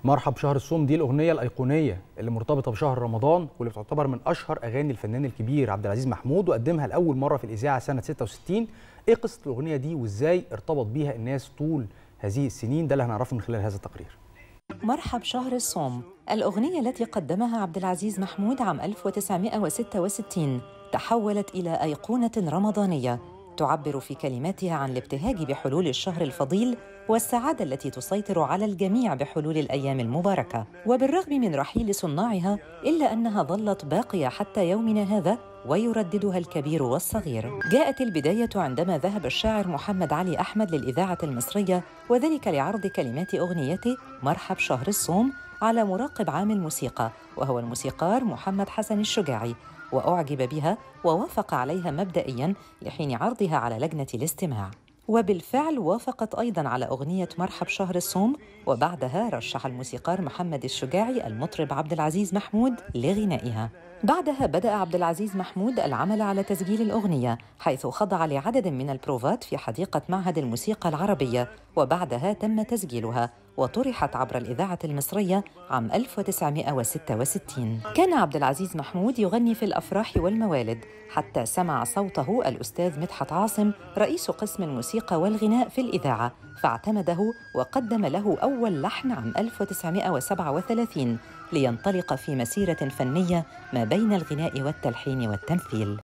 مرحب شهر الصوم دي الاغنيه الايقونيه اللي مرتبطه بشهر رمضان واللي بتعتبر من اشهر اغاني الفنان الكبير عبد العزيز محمود وقدمها لاول مره في الاذاعه سنه 66 ايه قصه الاغنيه دي وازاي ارتبط بيها الناس طول هذه السنين ده اللي هنعرفه من خلال هذا التقرير مرحب شهر الصوم الأغنية التي قدمها عبد العزيز محمود عام 1966 تحولت إلى أيقونة رمضانية تعبر في كلماتها عن الابتهاج بحلول الشهر الفضيل والسعادة التي تسيطر على الجميع بحلول الأيام المباركة وبالرغم من رحيل صناعها إلا أنها ظلت باقية حتى يومنا هذا ويرددها الكبير والصغير جاءت البداية عندما ذهب الشاعر محمد علي أحمد للإذاعة المصرية وذلك لعرض كلمات أغنيته مرحب شهر الصوم على مراقب عام الموسيقى وهو الموسيقار محمد حسن الشجاعي واعجب بها ووافق عليها مبدئيا لحين عرضها على لجنه الاستماع وبالفعل وافقت ايضا على اغنيه مرحب شهر الصوم وبعدها رشح الموسيقار محمد الشجاعي المطرب عبد العزيز محمود لغنائها بعدها بدأ عبد العزيز محمود العمل على تسجيل الأغنية حيث خضع لعدد من البروفات في حديقة معهد الموسيقى العربية وبعدها تم تسجيلها وطرحت عبر الإذاعة المصرية عام 1966 كان عبد العزيز محمود يغني في الأفراح والموالد حتى سمع صوته الأستاذ مدحت عاصم رئيس قسم الموسيقى والغناء في الإذاعة فاعتمده وقدم له أول لحن عام 1937 لينطلق في مسيرة فنية ما بين الغناء والتلحين والتمثيل